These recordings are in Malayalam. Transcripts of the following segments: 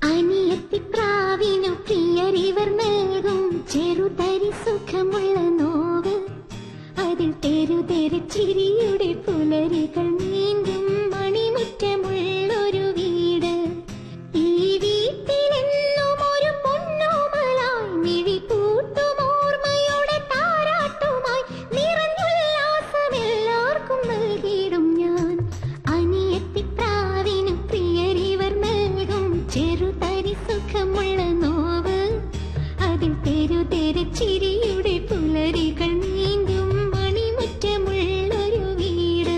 അനിയത്തിപ്രാവിനു പ്രിയരിവർ നൽകും ചെറുതരി സുഖമുള്ള നോവ് അതിൽ തെരുതെരു ചിരിയുടെ പുലരികൾ നീന്തും മണിമുറ്റമുള്ളൊരു വീട് ഈ വീട്ടിലെന്നും ഒരു പൊന്നോമലായി മിഴി പൂട്ടും ഓർമ്മയുടെ താരാട്ടുമായി നിറഞ്ഞുല്ലാസം എല്ലാവർക്കും നൽകിയിടും ഞാൻ അനിയത്തിപ്രാവിനു പ്രിയരിവർ നൽകും ചെറുതരി സുഖമുള്ള നോവ് അതിൽ തെരുതെരു ചിരിയുടെ പുലരികൾ നീന്തും മണിമുറ്റമുള്ളൊരു വീട്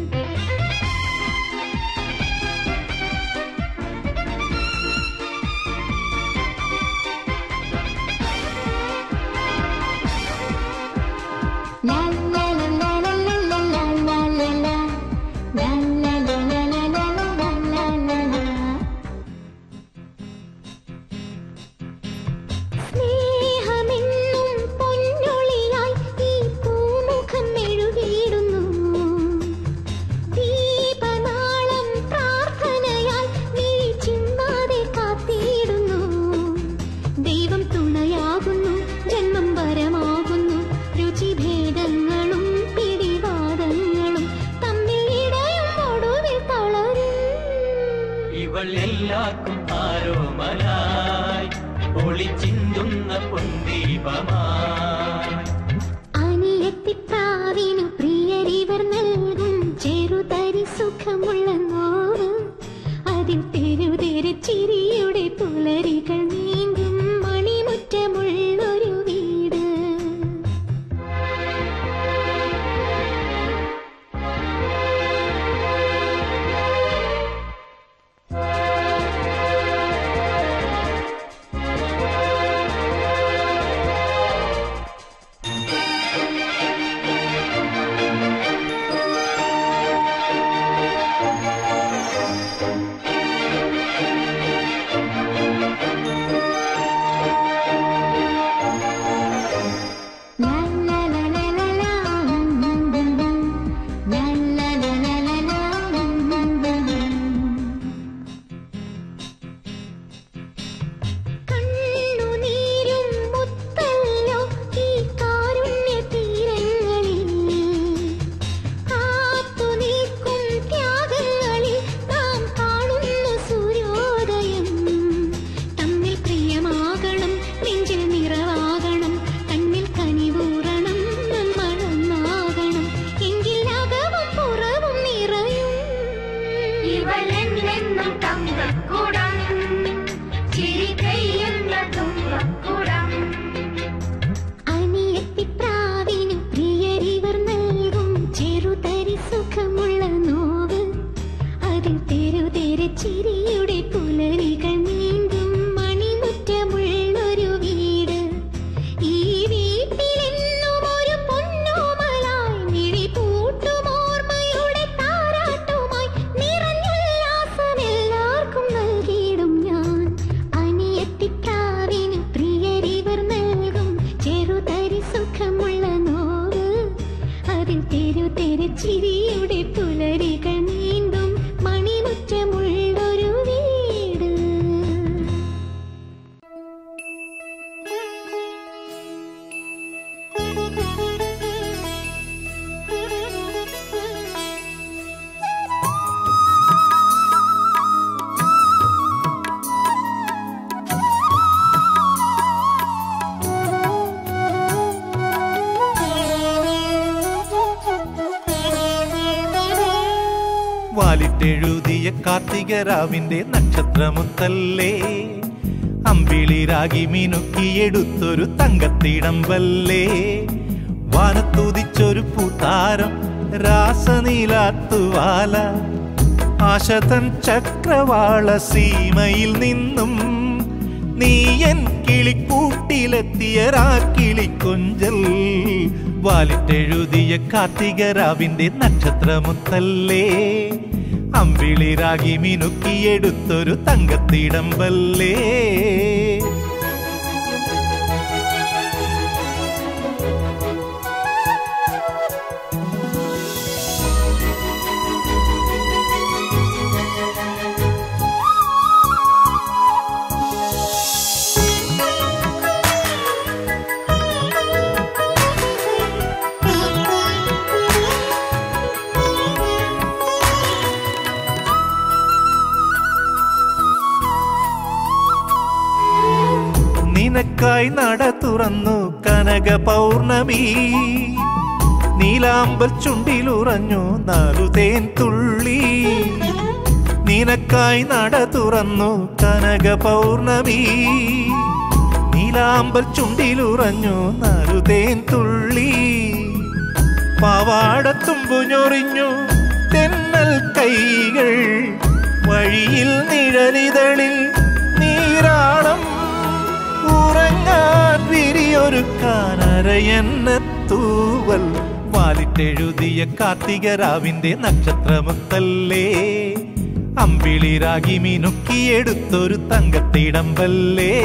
La la la la la la la la la la la. La la la la la la la la la la la. സ്നേഹമെന്നും പൊന്നൊളിയായി ഈ പൂമുഖം മെഴുകിയിടുന്നു ദീപനാളം പ്രാർത്ഥനയായി നീ ചിന്താതെ കാത്തിടുന്നു ദൈവം തുണയാകുന്നു ജന്മം വരമാകുന്നു രുചിഭേദങ്ങളും പിടിവാദങ്ങളും തമ്മിൽ ഇടയും ഒടുവിൽ തളരും ഇവൾ എല്ലാവർക്കും ആരോമലായി ഒളിച്ചിന്തുന്ന പൊന്തീപമായി അനിയത്തിപ്രാവിനു പ്രിയരിവർ നൽകും ചെറുതരി സുഖമുള്ള നോവ് അതിൽ തെരുതെരു ചിരിയുടെ പുലരികൾ നീന്തും മണിമുറ്റമുള്ളൊരു വീട് La la la la la la. La la la la la la. കണ്ണുനീരും മുത്തല്ലോ ഈ കാരുണ്യ തീരങ്ങളിൽ കാത്തുനിൽക്കും ത്യാഗങ്ങളിൽ നാം കാണുന്നു സൂര്യോദയം തമ്മിൽ പ്രിയമാകണം നെഞ്ചിൽ നിറവാകണം കണ്ണിൽ കനിവൂറണം മണമാകണം എങ്കിൽ അകവും പുറവും നിറയും ഇവളെന്നെന്നും തങ്കക്കുടം ചിരി പെയ്യുന്ന തുമ്പക്കുടം അനിയത്തിപ്രാവിനു പ്രിയരിവർ നൽകും ചെറുതരി സുഖമുള്ള നോവ് അതിൽ തെരുതെരു ചിരിയുടെ പുലരികൾ നീന്തും മണിമുറ്റമുള്ളൊരു വീട് ഈ വീട്ടിലെന്നും ഒരു പൊന്നോമലായി മിഴി പൂട്ടും ഓർമ്മയുടെ താരാട്ടുമായി നിറഞ്ഞുല്ലാസം എല്ലാവർക്കും നൽകിയിടും ഞാൻ അനിയത്തിപ്രാവിനു പ്രിയരിവർ നൽകും ചെറുതരി സുഖമുള്ള നോവ് അതിൽ തെരു തെരു ചിരിയുടെ പുലരികൾ നീന്തും മണിമുറ്റമുള്ളൊരു വീട് വാലിട്ടെഴുതിയ കാർത്തികരാവിന്റെ നക്ഷത്രമുത്തല്ലേ അമ്പിളിരാഗി മിനുക്കിയെടുത്തൊരു തങ്കത്തിടമ്പല്ലേ വാനത്തുതിച്ചൊരു പൂത്താരം രാസനീലാത്തുവാല ആശതൻ ചക്രവാള സീമയിൽ നിന്നും നീയൻ കിളിക്കൂട്ടിലെത്തിയ രാക്കിളിക്കൊഞ്ചൽ വാലിട്ടെഴുതിയ കാർത്തികരാവിന്റെ നക്ഷത്രമുത്തല്ലേ അമ്പിളിരാഗി മിനുക്കിയെടുത്തൊരു തങ്കത്തിടമ്പല്ലേ നിനക്കായി നട തുറന്നു കനക പൗർണമി നീലാമ്പൽ ചുണ്ടിലുറഞ്ഞു നാലു തേൻ തുള്ളി നിനക്കായി നട തുറന്നു കനക പൗർണമി നീലാമ്പൽ ചുണ്ടിലുറഞ്ഞു നാലു തേൻ തുള്ളി പാവാടത്തുമ്പു ഞൊറിഞ്ഞു തെന്നൽ കൈകൾ വഴിയിൽ നിഴലിതളിൽ നീരാളം ഉറങ്ങാൻ വിരിയൊരുക്കാനരയെന്ന തൂവൽ വാലിട്ടെഴുതിയ കാർത്തികരാവിന്റെ നക്ഷത്രമുത്തല്ലേ അമ്പിളിരാഗി മിനുക്കിയെടുത്തൊരു തങ്കത്തിടമ്പല്ലേ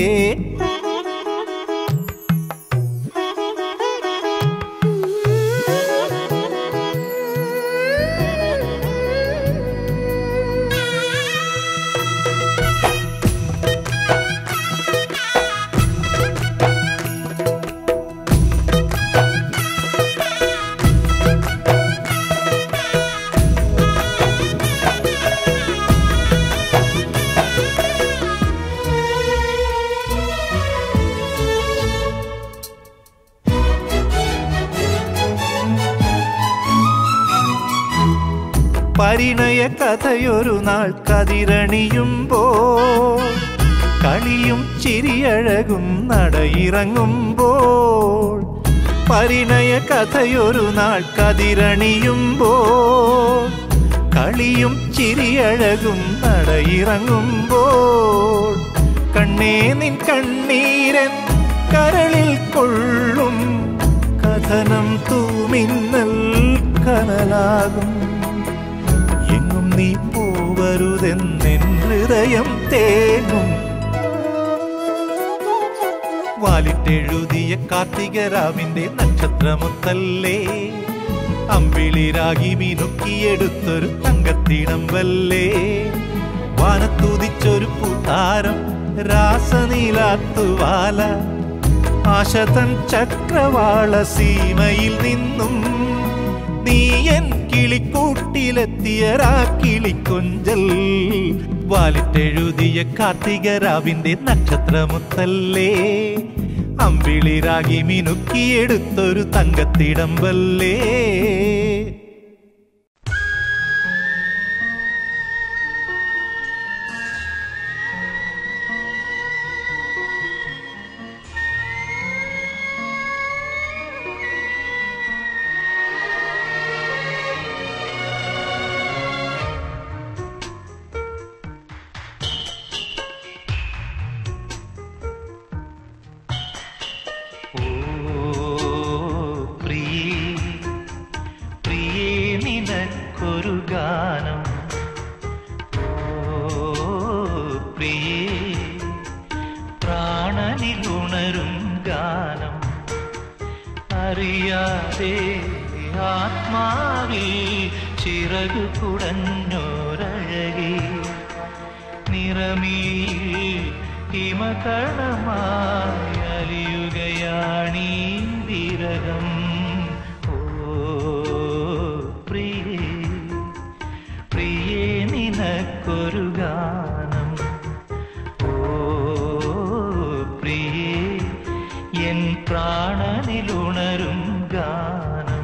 പരിണയ കഥയൊരു നാൾ കതിരണിയുമ്പോൾ കളിയും ചിരിയഴകും നടയിറങ്ങുമ്പോൾ പരിണയ കഥയൊരു നാൾ കതിരണിയുമ്പോൾ കളിയും ചിരിയഴകും നടയിറങ്ങുമ്പോൾ കണ്ണേ നിൻ കണ്ണീരൻ കരളിൽ കൊള്ളും കഥനം തൂമിന്നൽ കനലാകും എങ്ങും നീ പോവരുതെന്നെൻ ഹൃദയം തേങ്ങും വാലിട്ടെഴുതിയ കാർത്തികരാവിന്റെ നക്ഷത്രമുത്തല്ലേ അമ്പിളിരാഗി മിനുക്കിയെടുത്തൊരു തങ്കത്തിടമ്പല്ലേ വാനത്തുതിച്ചൊരു പൂത്താരം രാസനീലാത്തുവാല ആശതൻ ചക്രവാള സീമയിൽ നിന്നും നീ എൻ കിളിക്കൂട്ടിലെത്തിയ കിളിക്കൊഞ്ചൽ വാലിട്ടെഴുതിയ കാർത്തികരാവിന്റെ നക്ഷത്രമുത്തല്ലേ അമ്പിളിരാഗി മിനുക്കിയെടുത്തൊരു തങ്കത്തിടമ്പല്ലേ ഓ പ്രിയേ പ്രിയേ നിനക്കൊരു ഗാനം ഓ പ്രിയേ പ്രാണനിലുണരും ഗാനം അറിയാതെ ആത്മാവിൽ ചിറകു കുടഞ്ഞോരഴകി നിറമീ ഹിമകണമായി അലിയുകയാണീ വിരകം ഓ പ്രിയേ പ്രിയേ നിനക്കൊരു ഗാനം ഓ പ്രിയേ എൻ പ്രാണനിലുണരും ഗാനം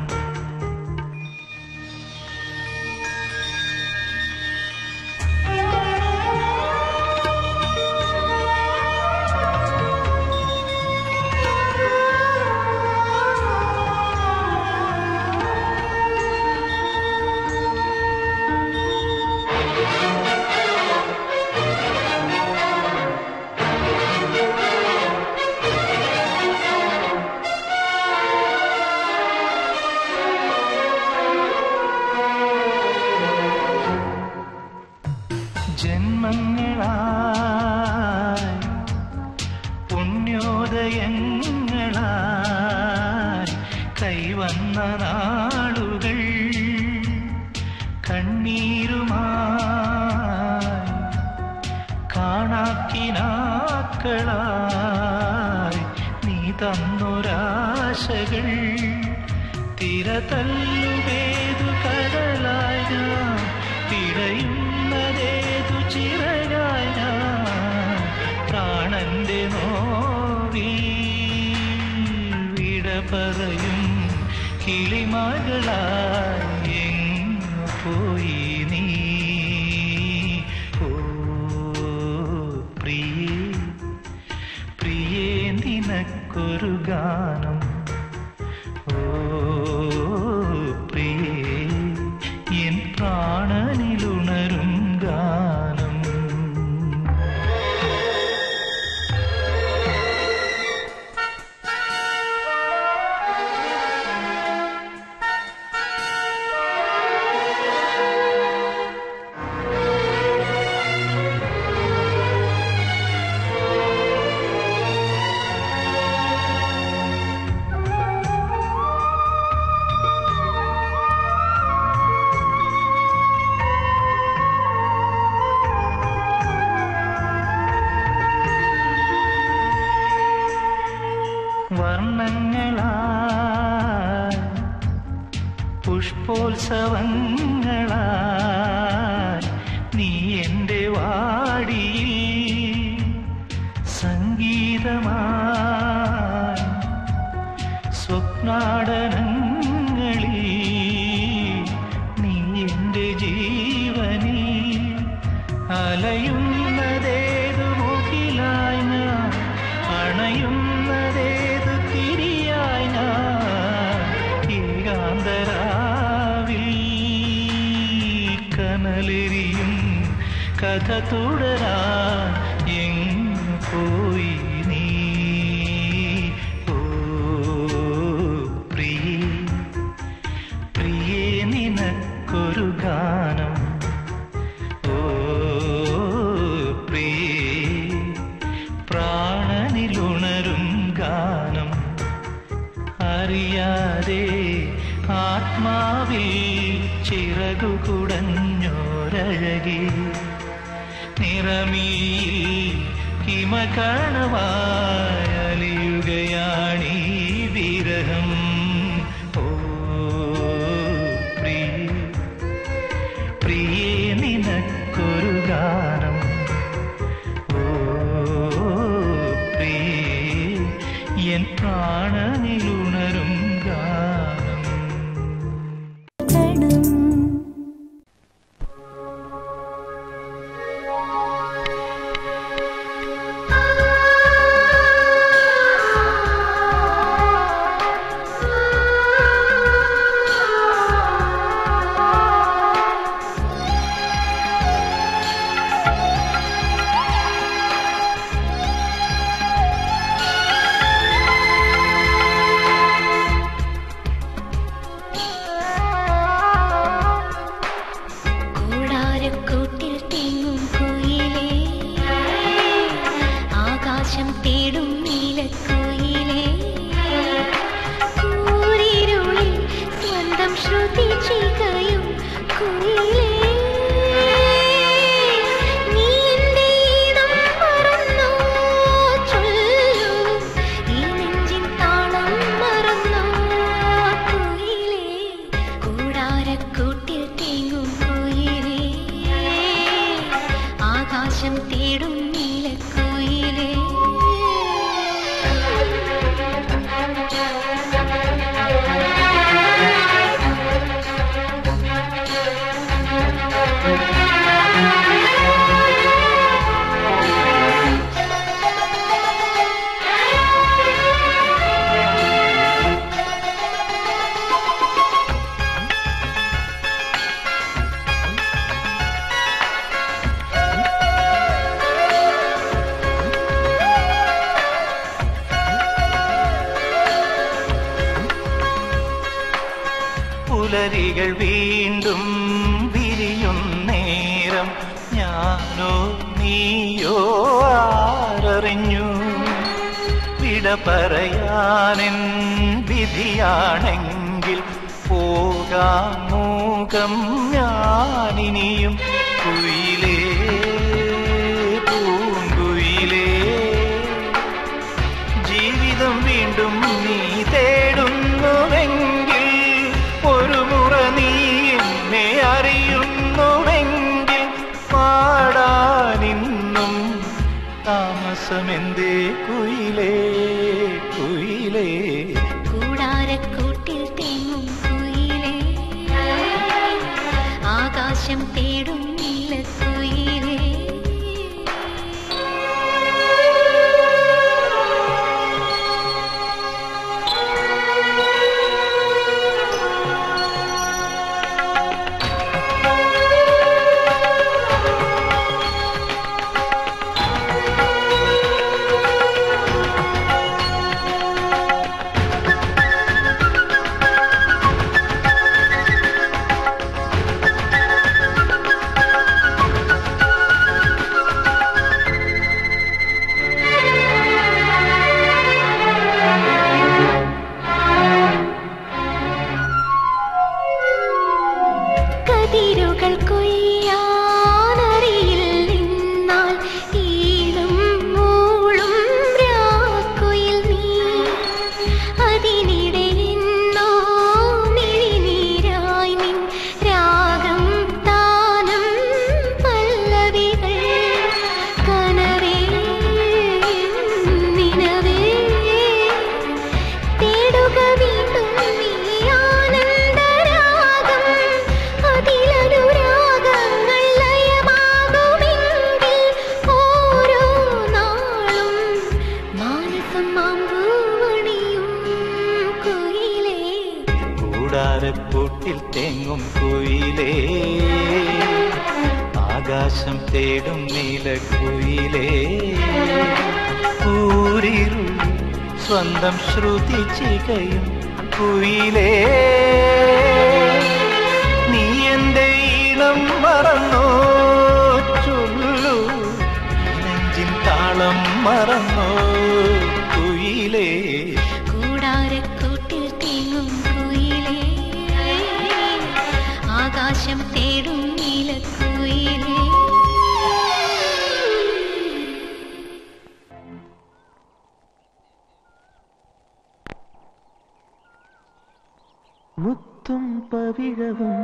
ജന്മങ്ങളായി പുണ്യോദയങ്ങളായി കൈവന്ന നാളുകൾ കണ്ണീരുമായി കാണാക്കിനാക്കളായി നീ തന്നൊരാശകൾ തിരതല്ലുവേതു കടലായി ഞാൻ തിരയുന്നതേതു ചിറകായി ഞാൻ പ്രാണന്റെ നോ പറയും കിളിമകളായി എങ്ങു പോയി നീ ഓ പ്രിയേ പ്രിയേ നിനക്കൊരു ഗാനം ഓ പ്രിയേ എൻ പ്രാണനിലുണരും ഗാനം വർണ്ണങ്ങളായി പുഷ്പോത്സവങ്ങളായി നീ എൻ്റെ വാടിയിൽ സംഗീതമായി സ്വപ്നാടനങ്ങളിൽ നീ എൻ്റെ ജീവനിൽ അലയുന്നതേതു മുകിലായി ഞാൻ അണയുന്നതേതു തിരിയായി ഞാൻ ഏകാന്തരാവിൽ കനലെരിയും കഥ തുടരാൻ എങ്ങു പോയി നീ ഓ പ്രിയേ പ്രിയേ നിനക്കൊരു ഗാനം ഓ പ്രിയേ പ്രാണനിലുണരും ഗാനം അറിയാതെ ആത്മാവിൽ ചിറകു കുടഞ്ഞോരഴകി നിറമീ ഹിമകണവായലിയുകയാണീ വിരഹം ഓ പ്രിയ പ്രിയേ നിനക്കൊരു ഗാനം ഓ പ്രിയേ എൻ പ്രാണനിലുണരും ഗാനം കൂടാരക്കൂട്ടിൽ തിങ്ങും കുയിലേ ആകാശം തേടും നീലക്കുയിലേ കൂരിരുളിൽ സ്വന്തം ശ്രുതി ചികയും കുയിലേ നീ എൻ്റെ ഈണം മറന്നോ ചൊല്ലൂ ഈ നെഞ്ചിൻ താളം മറന്നോ കുയിലേ കൂടാരക്കൂട്ടിൽ തേങ്ങും കുയിലേ ആകാശം തേടും നീലക്കുയിലേ പുലരികൾ വീണ്ടും വിരിയും നേരം ഞാനോ നീയോ ആരറിഞ്ഞു വിട പറയാനെൻ വിധിയാണെങ്കിൽ പോകാം മൂകം ഞാനിനിയും കുയിലേ പൂങ്കുയിലേ ജീവിതം വീണ്ടും നീ തേടുന്നുവെങ്കിൽ ഒരു മുറ നീ എന്നെ അറിയുന്നുവെങ്കിൽ പാടാനിന്നും താമസമെന്തേ കുയിലേ കുയിലേ കൂടാ ആകാശം തേടും നീലക്കുയിലേ ഊരിരു സ്വന്തം ശ്രുതി ചികയും കുയിലേ നീ എന്റെ ഈണം മറന്നോ ചൊല്ലു നെഞ്ചിൻ താളം മറന്നോ കുയിലേ കൂടാരക്കൂട്ടിൽ തീങ്ങും കുയിലേ ആകാശം തേടും നീലക്കുയിലേ മുത്തും പവിഴവും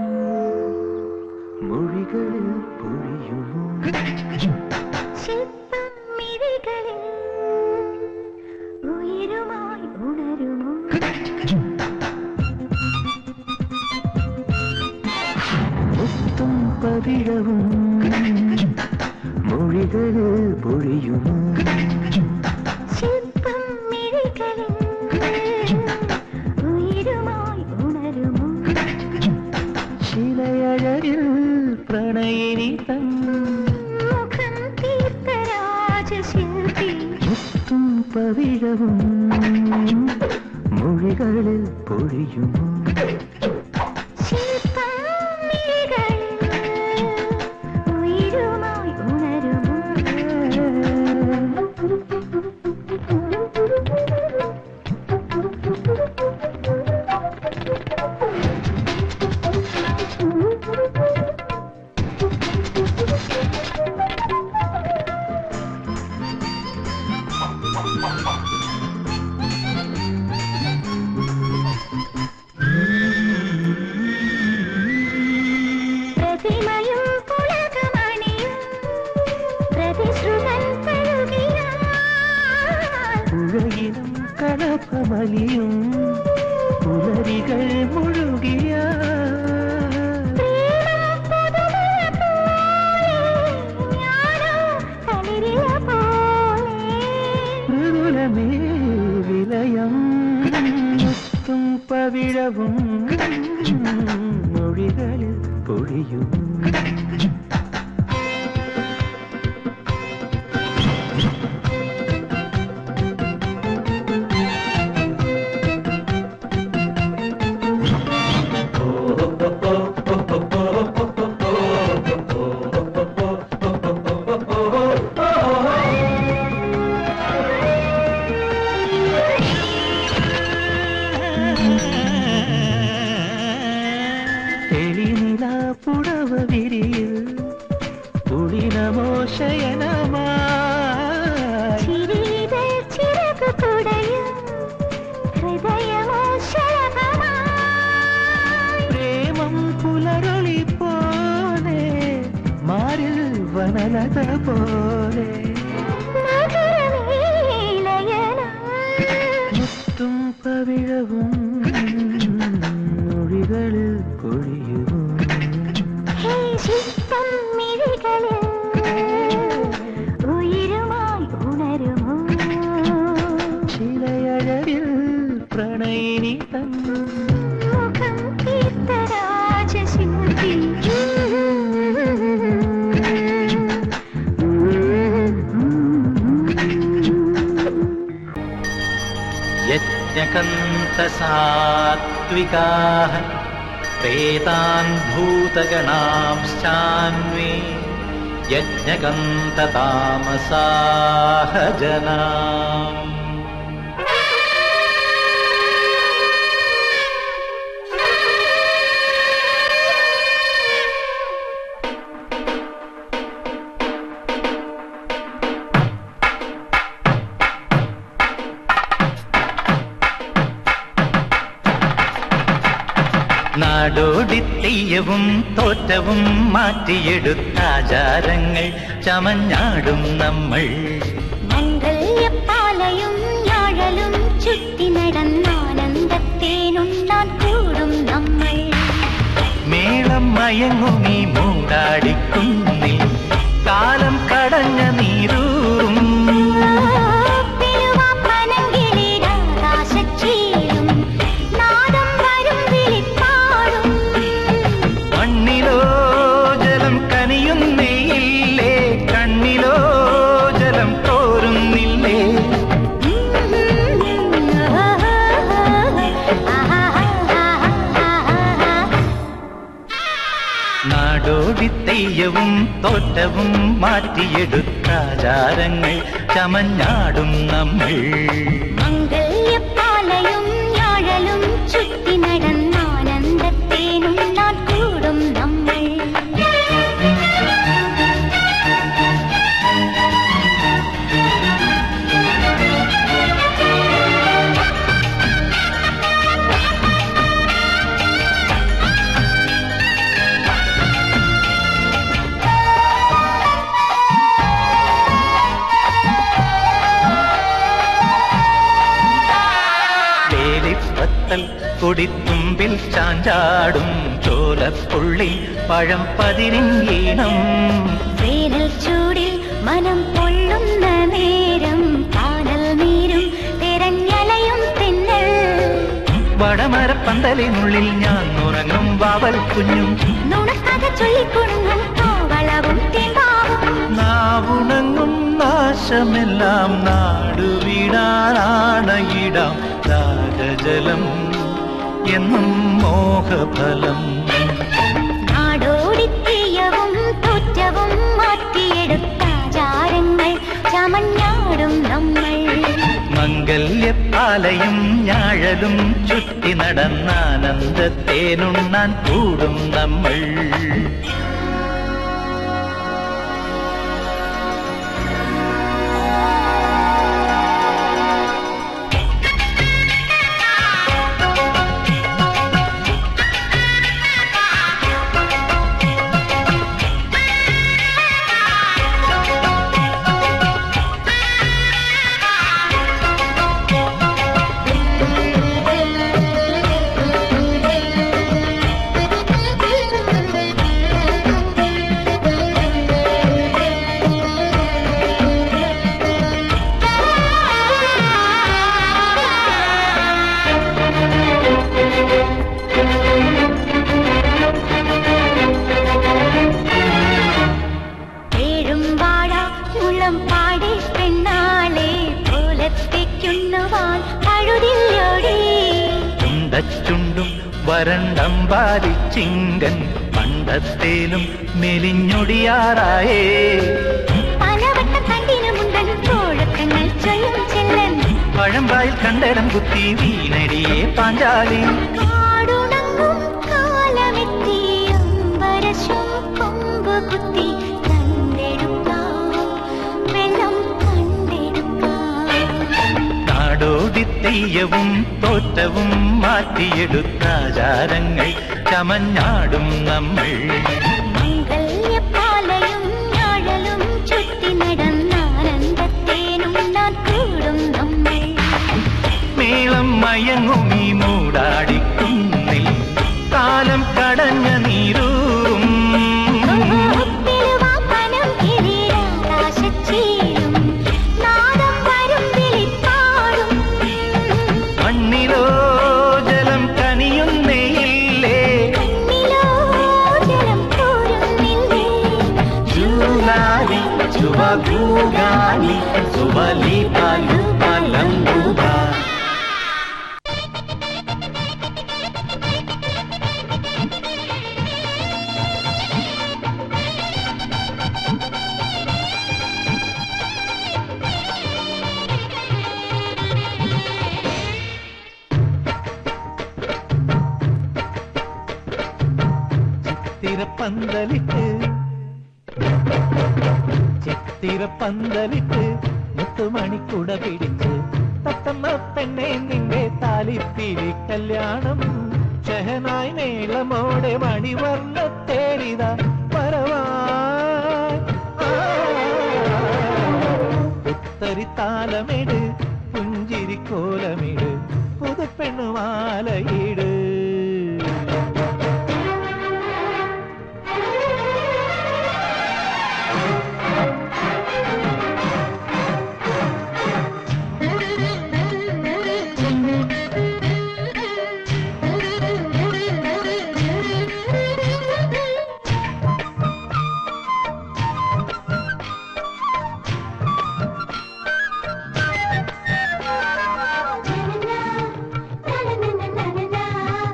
മൊഴികളിൽ പൊഴിയുമോ ശില്പം മിഴികളിൽ ഉയരുമായി ഉണരുമോ മുത്തും പവിഴവും മൊഴികളിൽ പൊഴിയുമോ ശില്പം മിഴികളിൽ ഉയരുമായി ഉണരുമോ ശിലയഴകിൽ പ്രണയിനി തൻ മുഖം തീർത്ത രാജശില്പി മുത്തും പവിഴവും മൊഴികളിൽ പൊഴിയുമോ ശില്പം മിഴികളിൽ ഉയരുമായി ഉണരുമോ പ്രതിമയും പുളകമണിയും പ്രതിശ്രുതൻ തഴുകിയാൽ പുഴയിലും കളപ്പമലിയും പുലരികൾ മുഴുകിയ പ്രേമം പുതുമഴ പോലെ ഞാനോ തളിരില പോലെ മൃദുലമേ വിലയം മുത്തും പവിഴവും മൊഴികളിൽ പൊഴിയും എളിനില പുടവ വിരിയിൽ കുളിനമോ ശയനമായി ചിരിതൽ ചിറകു കുടയും ഹൃദയമോ ശലഭമായി പ്രേമം പുലരൊളി പോലെ മാറിൽ വനലത പോലെ മധുരമേലയനായി മുത്തും പവിഴവും മൊഴികളിൽ പൊഴിയുമോ ഹേ ശില്പം മിഴികളിൽ ഉയരുമായി ഉണരുമോ ശിലയഴകിൽ പ്രണയിനി തന്നു മുഖം തീർത്ത രാജശില്പി यज्ञकन्तसात्विकाः प्रेतान् भूतगणांश्चान्वे यज्ञकन्ततामसाः जना നാടോടി തെയ്യവും തോറ്റവും മാറ്റിയെടുത്താചാരങ്ങൾ ചമഞ്ഞാടും നമ്മൾ മംഗല്യപ്പാലയും ഞാഴലും ചുറ്റി നടന്നാനന്ദത്തേനുണ്ടാൻ കൂടും നമ്മൾ മേളം മയങ്ങുമീ മൂടാടിക്കുന്നിൽ കാലം കടഞ്ഞ നീരൂറും പിലുവാപ്പനങ്കിളിരാകാശച്ചീലും നാദം വരും വിളിപ്പാടും മണ്ണിലോ ജലം കനിയും നെയ്യിൽ തെയ്യവും തോറ്റവും മാറ്റിയെടുത്താചാരങ്ങൾ ചമഞ്ഞാടും നമ്മൾ മംഗല്യപ്പാലയും ഞാഴലും ചുറ്റി നടന്നാനന്ദത്തേനും നാൻ കൂടും നമ്മൾ വേലിപ്പത്തൽ കൊടിത്തുമ്പിൽ ചാഞ്ചാടും ചോലപ്പുള്ളി പഴം പതിരിങ്ങീണം വേനൽ ചൂടിൽ മനം പൊള്ളുന്ന നേരം കാനൽ നീരും തിരഞ്ഞലയും തെന്നൽ വടമരപ്പന്തലിനുള്ളിൽ ഞാൻ ഉറങ്ങും വാവൽ കുഞ്ഞും നുണക്കഥ ചൊല്ലിക്കൊടുങ്ങും കോവളവും തേമ്പാവും നാവുണങ്ങും നാശമെല്ലാം നാടുവിടാനാണയിടാം രാഗജലം എന്നും മോഹഫലം നാടോടിത്തീയവും തോറ്റവും മാറ്റിയെടുത്താചാരങ്ങൾ ചമഞ്ഞാടും നമ്മൾ മംഗല്യപ്പാലയും ഞാഴലും ചുറ്റി നടന്നാനന്ദത്തേനുണ്ണാൻ കൂടും നമ്മൾ ഏഴും വാഴ മുളം പാടി പെണ്ണാളെ പോലത്തേക്കുണ്ണുവാൻ അഴുതില്ലോടി ചുണ്ടച്ചുണ്ടും വരണ്ടമ്പാലി ചിങ്കൻ പണ്ടത്തേലും മെലിഞ്ഞൊടിയാറായേ പലവട്ട കണ്ടിനുമുണ്ടൻ കോഴക്കങ്ങൾ ചൊല്ലും ചെല്ലൻ പഴമ്പായിൽ കണ്ടരം കുത്തി വീണടിയേ പാഞ്ചാലി കാടുണങ്ങും കാലമെത്തി അമ്പരശും കൊമ്പ് കുത്തി കണ്ടെടുക്കാം വെള്ളം കണ്ടെടുക്കാം നാടോടി തെയ്യവും തോറ്റവും മാറ്റിയെടുത്താചാരങ്ങൾ ചമഞ്ഞാടും നമ്മൾ മംഗല്യപ്പാലയും ഞാഴലും ചുറ്റി നടന്നാനന്ദത്തേനും നാൻ കൂടും നമ്മൾ മേളം മയങ്ങും ഈ മൂടാടിക്കുന്നിൽ കാലം കടഞ്ഞ നീരൂറും തിരുവാപ്പനം കിരീടാകാശച്ചീലും നാദം വരും വിളിപ്പാടും മണ്ണിലോ ജലം കനിയുന്നേയില്ലേ കണ്ണിലോ ജലം കോരുന്നില്ലേ ജൂലാലി ചുവകൂകാലി സുവലി പാലു പലമ്പുബാ ചിത്തിരപ്പന്തലിട്ട് ചിത്തിരപ്പന്തലിട്ട് മുത്തുമണിക്കുട പിടിച്ച് തത്തമ്മ പെണ്ണെ നിന്റെ താലിപ്പിരി കല്യാണം ഷഹനായി മേളമോടെ മണിവർണ്ണ തേടിത പരവായി പുത്തരി താലമിട് പുഞ്ചിരി കോലമിട് പുതുപ്പെണ്ണുമാലയിട് Na na na na na na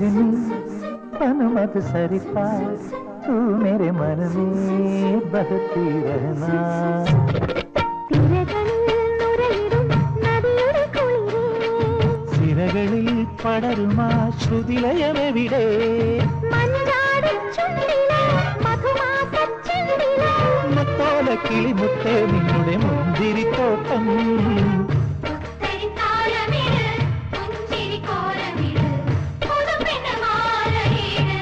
सजनी तन मत सरिता तू मेरे मन में बहती रहना തിരകളിൽ നുരയിടും നദിയുടെ കുളിരേ സിരകളിൽ പടരുമാ ശ്രുതിലയമെവിടെ മഞ്ചാടിച്ചുണ്ടിലെ മധുമാസച്ചെണ്ടിലെ മുത്തോല കിളിമുത്തേ നിങ്ങളുടെ മുന്തിരിത്തോട്ടം പുത്തരിത്താലമിട്, പുഞ്ചിരിക്കോലമിട്, പുതുപ്പെണ്ണ് മാലയിട്.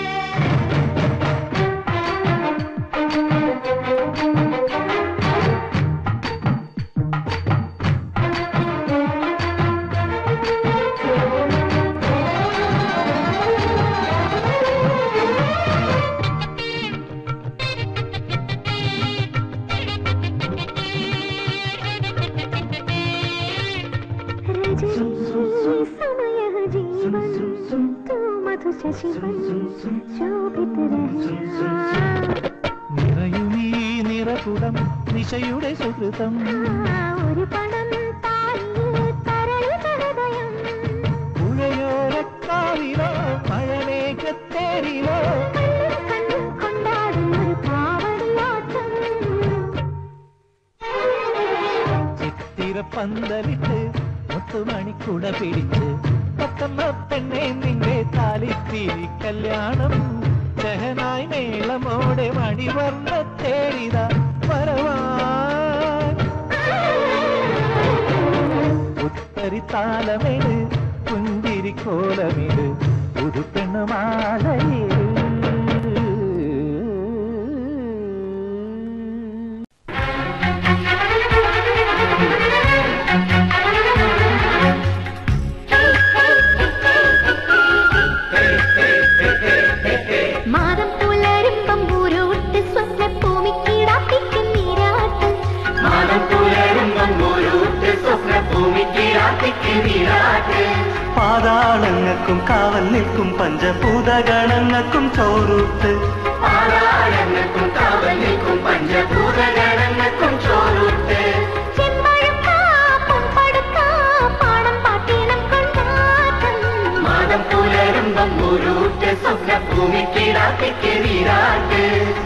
रजनी समयः जीवन तू मधु शशिवन् शोभित रहना നിറയുമീ നിറകുടം നിശയുടെ സുഹൃതം ആ ഒരു പണം താലിൽ തരളിത ഹൃദയം പുഴയോരക്കാവിലോ മഴമേഘത്തേരിലോ കണ്ണും കണ്ണും കൊണ്ടാടും ഒരു കാവടിയാട്ടം ചിത്തിര പന്തലിട്ട് മുത്തുമണിക്കുട പിടിച്ച് പത്തമ്മ പെണ്ണെ നിന്റെ താലിത്തിരി കല്യാണം ദഹനായി മേളമോടെ മണിവർണ്ണ തേടിത വരവാൻ ഉത്തരി താലമിട് പുഞ്ചിരി കോലമിട് പുതുപ്പെണ്ണു മാലയിൽ മാതം പുലരുമ്പം ഊരോട്ട് സ്വപ്ന ഭൂമിക്കിടാത്തിക്കും നീരാട്ട് മാനം പുലരുമ്പം ഓരോട്ട് സ്വപ്നഭൂമിക്ക് രാത്രിക്ക് നീരാട്ട് പാതാളങ്ങൾക്കും കാവൽ നിൽക്കും പഞ്ചഭൂതഗണങ്ങൾക്കും ചോറൂട്ട് പാതാളങ്ങൾക്കും കാവൽ നിൽക്കും പഞ്ചഭൂതഗണങ്ങൾക്കും ചോറൂട്ട് ചെമ്പഴുക്ക പൊമ്പടുക്ക പാണം പാട്ടീണം കൊണ്ടാട്ടം മാനം പുലരുമ്പം ഓരോട്ട് സ്വപ്നഭൂമിക്ക് രാത്രിക്ക് നീരാട്ട്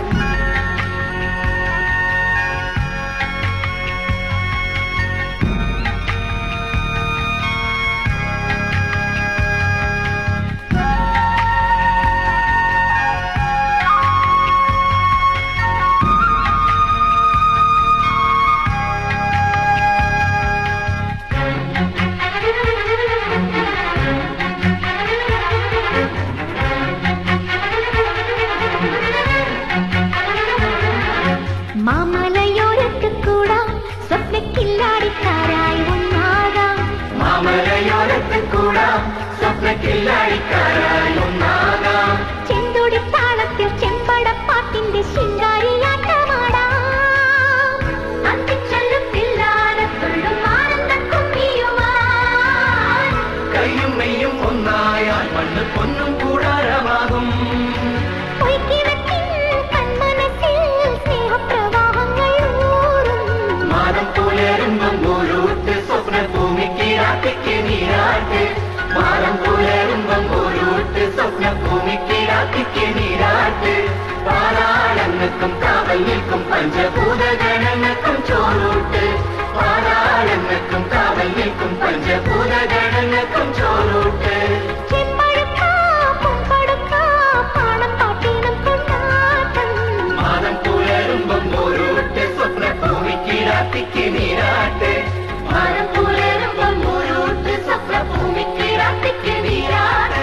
മാമലയോരത്ത് കൂടാ സ്വപ്നക്കില്ലാടിക്കാരായി ഒന്നാകാം മാമലയോരത്ത് കൂടാം സ്വപ്നക്കില്ലാടിക്കാരായി ഒന്നാകാം ചെന്തുടി താളത്തിൽ ചെമ്പടപ്പാട്ടിന്റെ ശിങ്കാരിയാട്ടമാടാം അന്തിച്ചൊല്ലും പില്ലാരത്തുള്ളും ആനന്ദക്കുമ്മിയുമായി കയ്യും മെയ്യും ഒന്നായാൽ മണ്ണ് പൊന്നും കൂടാരമാകും പൊയ്ക്കിടത്തിൻ കൺമനസ്സിൽ സ്നേഹപ്രവാഹങ്ങൾ ഊറും മാനം പുലരുമ്പം ഓരോട്ട് സ്വപ്നഭൂമിക്ക് രാത്രിക്ക് നീരാട്ട് മാനം പുലരുമ്പം ഓരോട്ട് സ്വപ്നഭൂമിക്ക് രാത്രിക്ക് നീരാട്ട് പാതാളങ്ങൾക്കും കാവൽ നിൽക്കും പഞ്ചഭൂതഗണങ്ങൾക്കും ചോറൂട്ട് പാതാളങ്ങൾക്കും കാവൽ നിൽക്കും പഞ്ചഭൂതഗണങ്ങൾക്കും ചോറൂട്ട് ചെമ്പഴുക്ക പൊമ്പടുക്ക പാണം പാട്ടീണം കൊണ്ടാട്ടം മാനം പുലരുമ്പം ഓരോട്ട് സ്വപ്നഭൂമിക്ക് രാത്രിക്ക് നീരാട്ട് മാനം പുലരുമ്പം ഓരോട്ട് സ്വപ്നഭൂമിക്ക് രാത്രിക്ക് നീരാട്ട്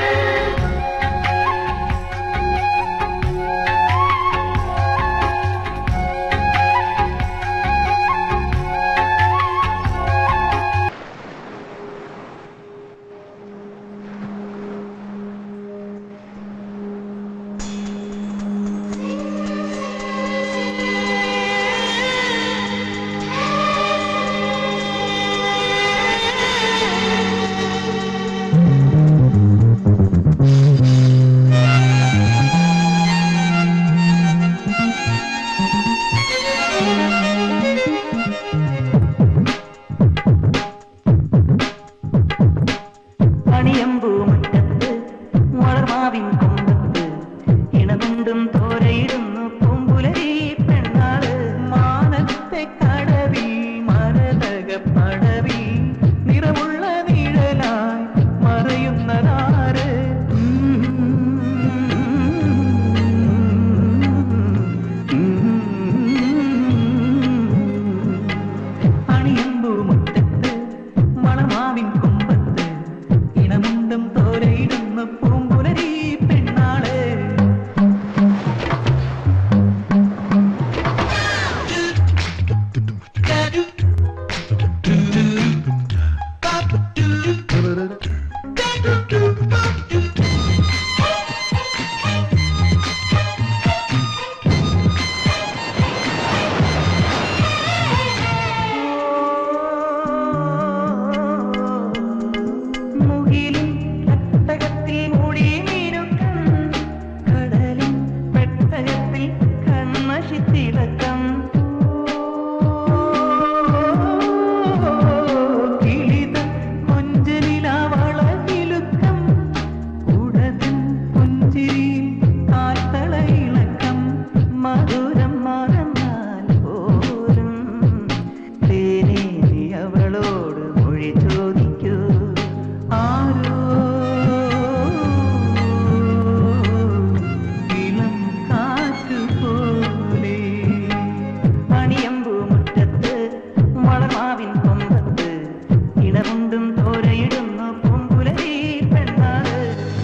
ആ വളമാവിൻ കൊമ്പത്ത് ഇണമുണ്ടും തോരയിടുന്നു പൂമ്പുലരി പെണ്ണാള് മാനത്തെ കടവി മരതക പടവി നിറമുള്ള നിഴലായി മറയുന്നതാര് അണിയമ്പൂ മുറ്റത്ത് മണമാവിൻ കൊമ്പത്ത് ഇണമുണ്ടും തോരയിടുന്ന പൂമ്പുലരി പെണ്ണാള് മുകിലിൻ തട്ടകത്തിൽ മൂടി മീനുക്കം കടലിൻ പെട്ടകത്തിൽ കൺമഷിത്തിളക്കം കിളിത കൊഞ്ചലിലാവളകിലുക്കം ഉടതൻ പുഞ്ചിരിയിൽ കാത്തളയിളക്കം മധുരം മറന്നാൽ പോലും തേനേ നീ അവളോട് മൊഴി ചോദിക്കൂ ആരോ ഇളം കാറ്റ് പോലെ അണിയമ്പൂ മുറ്റത്ത് വളമാവിൻ കൊമ്പത്ത് ഇടമുണ്ടും തോരയിടുന്നു പൂമ്പുലരി പെണ്ണാള്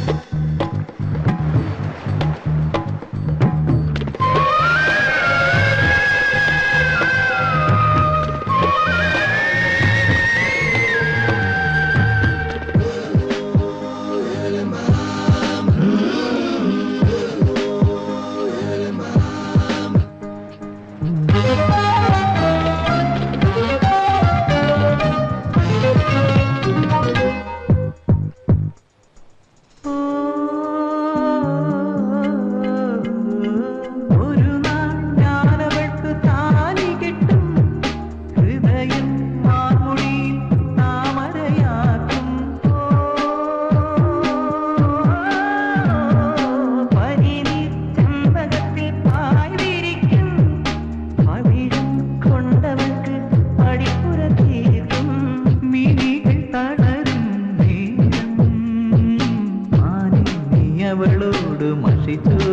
ഒരു നാൾ ഞാനവൾക്ക് താലി കെട്ടും ഹൃദയം മാർമുടിയിൽ താമരയാക്കും പനിനീർ ചെമ്പകത്തിൽ പായ് വിരിക്കും പവിഴം കൊണ്ടവൾക്ക് പടിപ്പുര തീർക്കും മിനികൾ തളരും നേരം മാനിനി അവളോട് മഷി ചോദിക്കൂ